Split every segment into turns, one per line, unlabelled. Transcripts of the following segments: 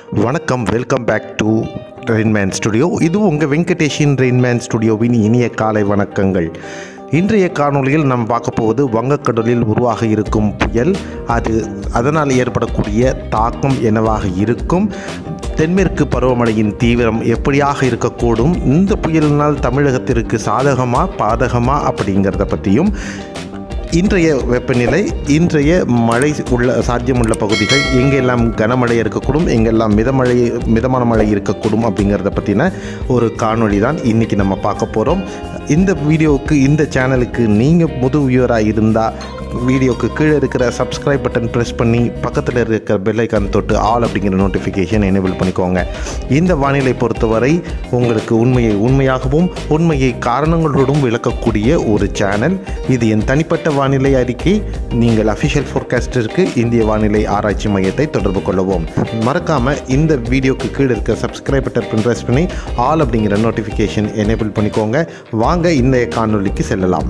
வணக்கம் welcome back to Rainman studio இது உங்கள் வெங்கடேஷின் ரெயின்மேன் ஸ்டுடியோவின் இனிய காலை வணக்கங்கள் இன்றைய காணொளியில் நாம் பார்க்க போவது வங்கக்கடலில் உருவாக இருக்கும் புயல் அது அதனால் ஏற்படக்கூடிய தாக்கம் என்னவாக இருக்கும் தென்மேற்கு பருவமழையின் தீவிரம் எப்படியாக இருக்கக்கூடும் இந்த புயலினால் தமிழகத்திற்கு சாதகமா பாதகமா அப்படிங்கிறத பற்றியும் இன்றைய வெப்பநிலை இன்றைய மழை உள்ள சாத்தியமுள்ள பகுதிகள் எங்கெல்லாம் கனமழை இருக்கக்கூடும் எங்கெல்லாம் மிதமழை மிதமான மழை இருக்கக்கூடும் அப்படிங்கிறத பற்றின ஒரு காணொளி தான் இன்றைக்கி நம்ம பார்க்க போகிறோம் இந்த வீடியோவுக்கு இந்த சேனலுக்கு நீங்கள் முது வியூவராக இருந்தால் வீடியோக்கு கீழே இருக்கிற சப்ஸ்கிரைப் பட்டன் ப்ரெஸ் பண்ணி பக்கத்தில் இருக்கிற பெல் ஐக்கான் தொட்டு ஆல் அப்படிங்கிற நோட்டிஃபிகேஷன் எனேபிள் பண்ணிக்கோங்க இந்த வானிலை பொறுத்தவரை உங்களுக்கு உண்மையை உண்மையாகவும் உண்மையை காரணங்களோடும் விளக்கக்கூடிய ஒரு சேனல் இது என் தனிப்பட்ட வானிலை அறிக்கை நீங்கள் அஃபிஷியல் ஃபோர்காஸ்டிற்கு இந்திய வானிலை ஆராய்ச்சி மையத்தை தொடர்பு கொள்ளவும் மறக்காமல் இந்த வீடியோக்கு கீழே இருக்க சப்ஸ்கிரைப் பட்டன் ப்ரெஸ் பண்ணி ஆல் அப்படிங்கிற நோட்டிஃபிகேஷன் எனேபிள் பண்ணிக்கோங்க வாங்க இந்த காணொளிக்கு செல்லலாம்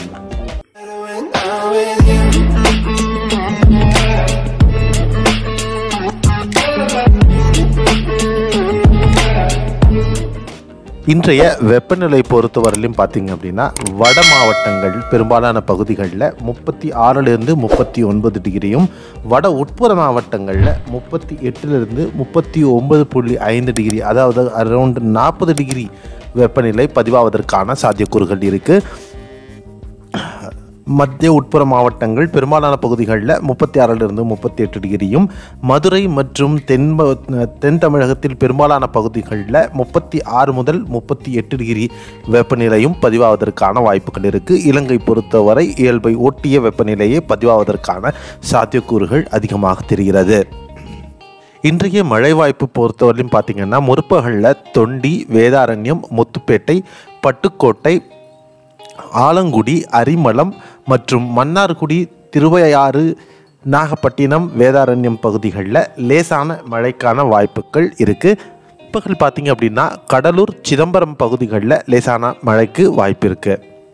இன்றைய வெப்பநிலை பொறுத்தவரையிலும் பார்த்தீங்க அப்படின்னா வட மாவட்டங்கள் பெரும்பாலான பகுதிகளில் முப்பத்தி ஆறிலிருந்து முப்பத்தி ஒன்பது டிகிரியும் வட உட்புற மாவட்டங்களில் முப்பத்தி எட்டிலிருந்து முப்பத்தி ஒன்பது புள்ளி ஐந்து டிகிரி அதாவது அரௌண்ட் நாற்பது டிகிரி வெப்பநிலை பதிவாவதற்கான சாத்தியக்கூறுகள் இருக்குது மத்திய உட்புற மாவட்டங்கள் பெரும்பாலான பகுதிகளில் முப்பத்தி ஆறிலிருந்து முப்பத்தி எட்டு டிகிரியும் மதுரை மற்றும் தென் தென் தமிழகத்தில் பெரும்பாலான பகுதிகளில் முப்பத்தி ஆறு முதல் முப்பத்தி எட்டு டிகிரி வெப்பநிலையும் பதிவாவதற்கான வாய்ப்புகள் இருக்குது இலங்கை பொறுத்தவரை இயல்பை ஒட்டிய வெப்பநிலையை பதிவாவதற்கான சாத்தியக்கூறுகள் அதிகமாக தெரிகிறது இன்றைய மழை வாய்ப்பு பொறுத்தவரையிலும் பார்த்தீங்கன்னா முற்பகலில் தொண்டி வேதாரண்யம் முத்துப்பேட்டை பட்டுக்கோட்டை ஆலங்குடி அரிமளம் மற்றும் மன்னார்குடி திருவையாறு நாகப்பட்டினம் வேதாரண்யம் பகுதிகளில் லேசான மழைக்கான வாய்ப்புகள் இருக்குது பகல் பார்த்தீங்க அப்படின்னா கடலூர் சிதம்பரம் பகுதிகளில் லேசான மழைக்கு வாய்ப்பு இருக்குது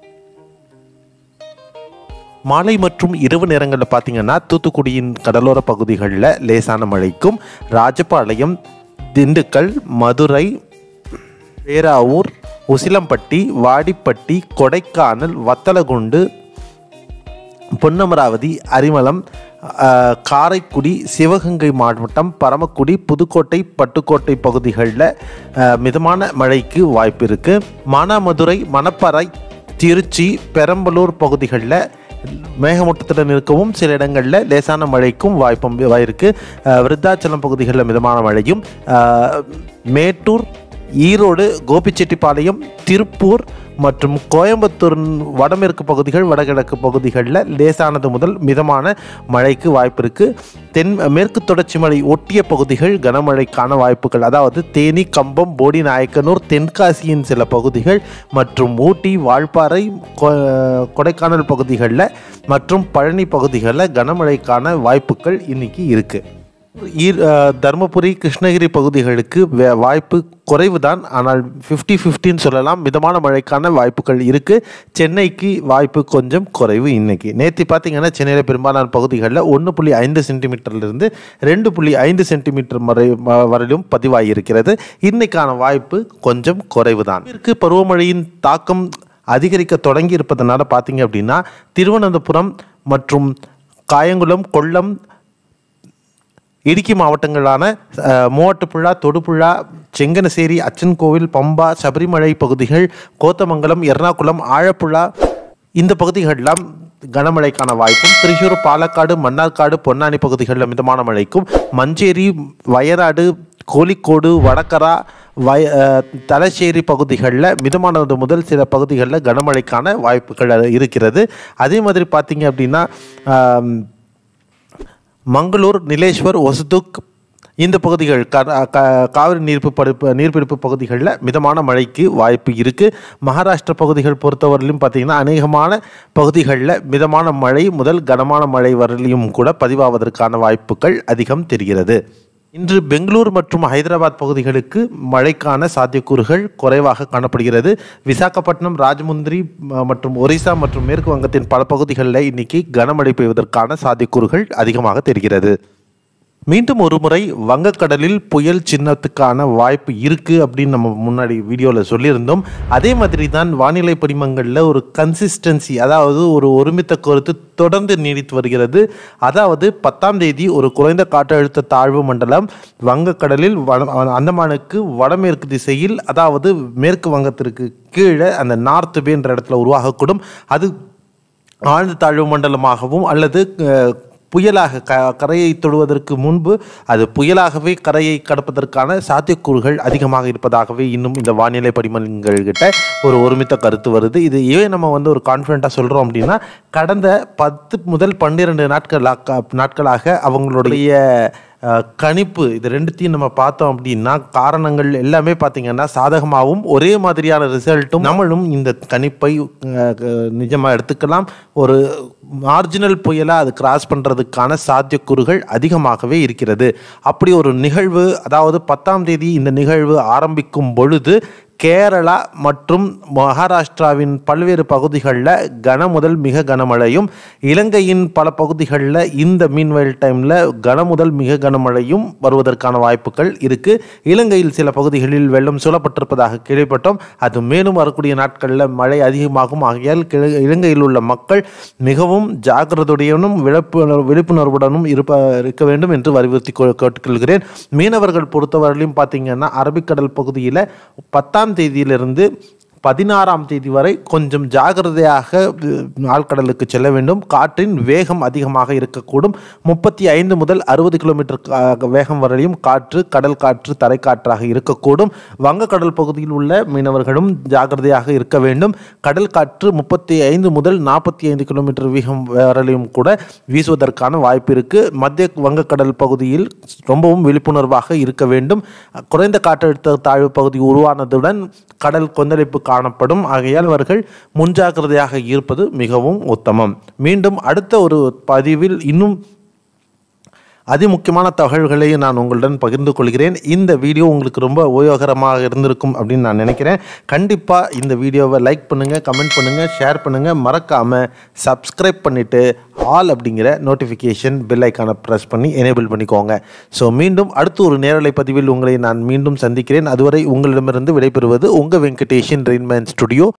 மாலை மற்றும் இரவு நேரங்களில் பார்த்தீங்கன்னா தூத்துக்குடியின் கடலோர பகுதிகளில் லேசான மழைக்கும் ராஜபாளையம் திண்டுக்கல் மதுரை பேராவூர் உசிலம்பட்டி வாடிப்பட்டி கொடைக்கானல் வத்தலகுண்டு பொன்னமராவதி அரிமளம் காரைக்குடி சிவகங்கை மாவட்டம் பரமக்குடி புதுக்கோட்டை பட்டுக்கோட்டை பகுதிகளில் மிதமான மழைக்கு வாய்ப்பு இருக்குது மானாமதுரை மணப்பறை திருச்சி பெரம்பலூர் பகுதிகளில் மேகமூட்டத்துடன் இருக்கவும் சில இடங்களில் லேசான மழைக்கும் வாய்ப்பும் இருக்குது விருத்தாச்சலம் பகுதிகளில் மிதமான மழையும் மேட்டூர் ஈரோடு கோபிச்செட்டிப்பாளையம் திருப்பூர் மற்றும் கோயம்புத்தூர் வடமேற்கு பகுதிகள் வடகிழக்கு பகுதிகளில் லேசானது முதல் மிதமான மழைக்கு வாய்ப்பு இருக்குது தென் மேற்கு தொடர்ச்சி மலை ஒட்டிய பகுதிகள் கனமழைக்கான வாய்ப்புகள் அதாவது தேனி கம்பம் போடி நாயக்கனூர் தென்காசியின் சில பகுதிகள் மற்றும் ஊட்டி வால்பாறை கொடைக்கானல் பகுதிகளில் மற்றும் பழனி பகுதிகளில் கனமழைக்கான வாய்ப்புகள் இன்னைக்கு இருக்குது ஈர் தருமபுரி கிருஷ்ணகிரி பகுதிகளுக்கு வாய்ப்பு குறைவு தான் ஆனால் ஃபிஃப்டி ஃபிஃப்டின்னு சொல்லலாம் மிதமான மழைக்கான வாய்ப்புகள் இருக்குது சென்னைக்கு வாய்ப்பு கொஞ்சம் குறைவு இன்னைக்கு நேற்று பார்த்தீங்கன்னா சென்னையில் பெரும்பாலான பகுதிகளில் ஒன்று புள்ளி ஐந்து சென்டிமீட்டர்லேருந்து ரெண்டு புள்ளி ஐந்து சென்டிமீட்டர் வரை வரையிலும் பதிவாகியிருக்கிறது இன்னைக்கான வாய்ப்பு கொஞ்சம் குறைவு தான் இதற்கு பருவமழையின் தாக்கம் அதிகரிக்க தொடங்கி இருப்பதனால பார்த்தீங்க அப்படின்னா திருவனந்தபுரம் மற்றும் காயங்குளம் கொல்லம் இடுக்கி மாவட்டங்களான மூவட்டுப்புழா தொடுபுழா செங்கனசேரி அச்சன்கோவில் பம்பா சபரிமலை பகுதிகள் கோத்தமங்கலம் எர்ணாகுளம் ஆழப்புழா இந்த பகுதிகளெல்லாம் கனமழைக்கான வாய்ப்பும் திரிசூர் பாலக்காடு மன்னார்காடு பொன்னானி பகுதிகளில் மிதமான மழைக்கும் மஞ்சேரி வயநாடு கோழிக்கோடு வடகரா வய தலச்சேரி பகுதிகளில் மிதமானது முதல் சில பகுதிகளில் கனமழைக்கான வாய்ப்புகள் இருக்கிறது அதே மாதிரி பார்த்தீங்க அப்படின்னா மங்களூர் நிலேஸ்வர் ஒசதுக் இந்த பகுதிகள் காவிரி நீர்ப்பு படுப்பு நீர்பிடிப்பு பகுதிகளில் மிதமான மழைக்கு வாய்ப்பு இருக்குது மகாராஷ்டிர பகுதிகள் பொறுத்தவரையிலும் பார்த்திங்கன்னா அநேகமான பகுதிகளில் மிதமான மழை முதல் கனமான மழை வரையிலும் கூட பதிவாவதற்கான வாய்ப்புகள் அதிகம் தெரிகிறது இன்று பெங்களூர் மற்றும் ஹைதராபாத் பகுதிகளுக்கு மழைக்கான சாத்தியக்கூறுகள் குறைவாக காணப்படுகிறது விசாகப்பட்டினம் ராஜமுந்திரி மற்றும் ஒரிசா மற்றும் மேற்கு வங்கத்தின் பல பகுதிகளில் இன்னைக்கு கனமழை பெய்வதற்கான சாத்தியக்கூறுகள் அதிகமாக தெரிகிறது மீண்டும் ஒரு முறை வங்கக்கடலில் புயல் சின்னத்துக்கான வாய்ப்பு இருக்குது அப்படின்னு நம்ம முன்னாடி வீடியோவில் சொல்லியிருந்தோம் அதே மாதிரி தான் வானிலை படிமங்களில் ஒரு கன்சிஸ்டன்சி அதாவது ஒரு ஒருமித்த கருத்து தொடர்ந்து நீடித்து வருகிறது அதாவது பத்தாம் தேதி ஒரு குறைந்த காற்றழுத்த தாழ்வு மண்டலம் வங்கக்கடலில் வட அந்தமானுக்கு வடமேற்கு திசையில் அதாவது மேற்கு வங்கத்திற்கு கீழே அந்த நார்த் பே என்ற இடத்துல உருவாகக்கூடும் அது ஆழ்ந்த தாழ்வு மண்டலமாகவும் அல்லது அஹ், புயலாக க கரையை தொடுவதற்கு முன்பு அது புயலாகவே கரையை கடப்பதற்கான சாத்தியக்கூறுகள் அதிகமாக இருப்பதாகவே இன்னும் இந்த வானிலை படிமங்கள்கிட்ட ஒரு ஒருமித்த கருத்து வருது இது ஏன் நம்ம வந்து ஒரு கான்ஃபிடண்ட்டாக சொல்கிறோம் அப்படின்னா கடந்த பத்து முதல் பன்னிரெண்டு நாட்களாக நாட்களாக அவங்களுடைய அஹ், கணிப்பு இது ரெண்டுத்தையும் நம்ம பார்த்தோம் அப்படின்னா காரணங்கள் எல்லாமே பார்த்தீங்கன்னா சாதகமாகவும் ஒரே மாதிரியான ரிசல்ட்டும் நம்மளும் இந்த கணிப்பை நிஜமாக எடுத்துக்கலாம் ஒரு மார்ஜினல் புயலாக அது கிராஸ் பண்ணுறதுக்கான சாத்தியக்கூறுகள் அதிகமாகவே இருக்கிறது அப்படி ஒரு நிகழ்வு அதாவது பத்தாம் தேதி இந்த நிகழ்வு ஆரம்பிக்கும் பொழுது கேரளா மற்றும் மகாராஷ்டிராவின் பல்வேறு பகுதிகளில் கன முதல் மிக கனமழையும் இலங்கையின் பல பகுதிகளில் இந்த மீன்வயல் டைமில் கன முதல் மிக கனமழையும் வருவதற்கான வாய்ப்புகள் இருக்குது இலங்கையில் சில பகுதிகளில் வெள்ளம் சூழப்பட்டிருப்பதாக கேள்விப்பட்டோம் அது மேலும் வரக்கூடிய நாட்களில் மழை அதிகமாகும் ஆகையால் கிழ- இலங்கையில் உள்ள மக்கள் மிகவும் ஜாக்கிரதையுடனும் விழிப்புணர்வு விழிப்புணர்வுடனும் இருப்ப இருக்க வேண்டும் என்று வலியுறுத்தி கொ- கேட்டுக்கொள்கிறேன் மீனவர்கள் பொறுத்தவரையிலும் பார்த்தீங்கன்னா அரபிக்கடல் பகுதியில் பத்தாம் தேதியிலிருந்து பதினாறாம் தேதி வரை கொஞ்சம் ஜாகிரதையாக அஹ், ஆழ்கடலுக்கு செல்ல வேண்டும் காற்றின் வேகம் அதிகமாக இருக்கக்கூடும் முப்பத்தி ஐந்து முதல் அறுபது கிலோமீட்டர் கா- வேகம் வரையும் காற்று கடல் காற்று தரைக்காற்றாக இருக்கக்கூடும் வங்கக்கடல் பகுதியில் உள்ள மீனவர்களும் ஜாகிரதையாக இருக்க வேண்டும் கடல் காற்று முப்பத்தி ஐந்து முதல் நாற்பத்தி ஐந்து கிலோமீட்டர் வேகம் வரையிலும் கூட வீசுவதற்கான வாய்ப்பு இருக்கு மத்திய வங்கக்கடல் பகுதியில் ரொம்பவும் விழிப்புணர்வாக இருக்க வேண்டும் குறைந்த காற்றழுத்த தாழ்வு பகுதி உருவானதுடன் கடல் கொந்தளிப்பு காணப்படும் ஆகையால் அவர்கள் முன்ஜாக்கிரதையாக இருப்பது மிகவும் உத்தமம் மீண்டும் அடுத்த ஒரு பதிவில் இன்னும் அதிமுக்கியமான தகவல்களை நான் உங்களுடன் பகிர்ந்து கொள்கிறேன் இந்த வீடியோ உங்களுக்கு ரொம்ப உபயோகரமாக இருந்திருக்கும் அப்படின்னு நான் நினைக்கிறேன் கண்டிப்பாக இந்த வீடியோவை லைக் பண்ணுங்கள் கமெண்ட் பண்ணுங்கள் ஷேர் பண்ணுங்கள் மறக்காமல் சப்ஸ்கிரைப் பண்ணிவிட்டு ஆல் அப்படிங்கிற நோட்டிஃபிகேஷன் பெல் ஐக்கானை ப்ரெஸ் பண்ணி எனேபிள் பண்ணிக்கோங்க ஸோ மீண்டும் அடுத்து ஒரு நேரலை பதிவில் உங்களை நான் மீண்டும் சந்திக்கிறேன் அதுவரை உங்களிடமிருந்து விடைபெறுவது உங்கள் வெங்கடேஷன் ரெயின்மேன் ஸ்டுடியோ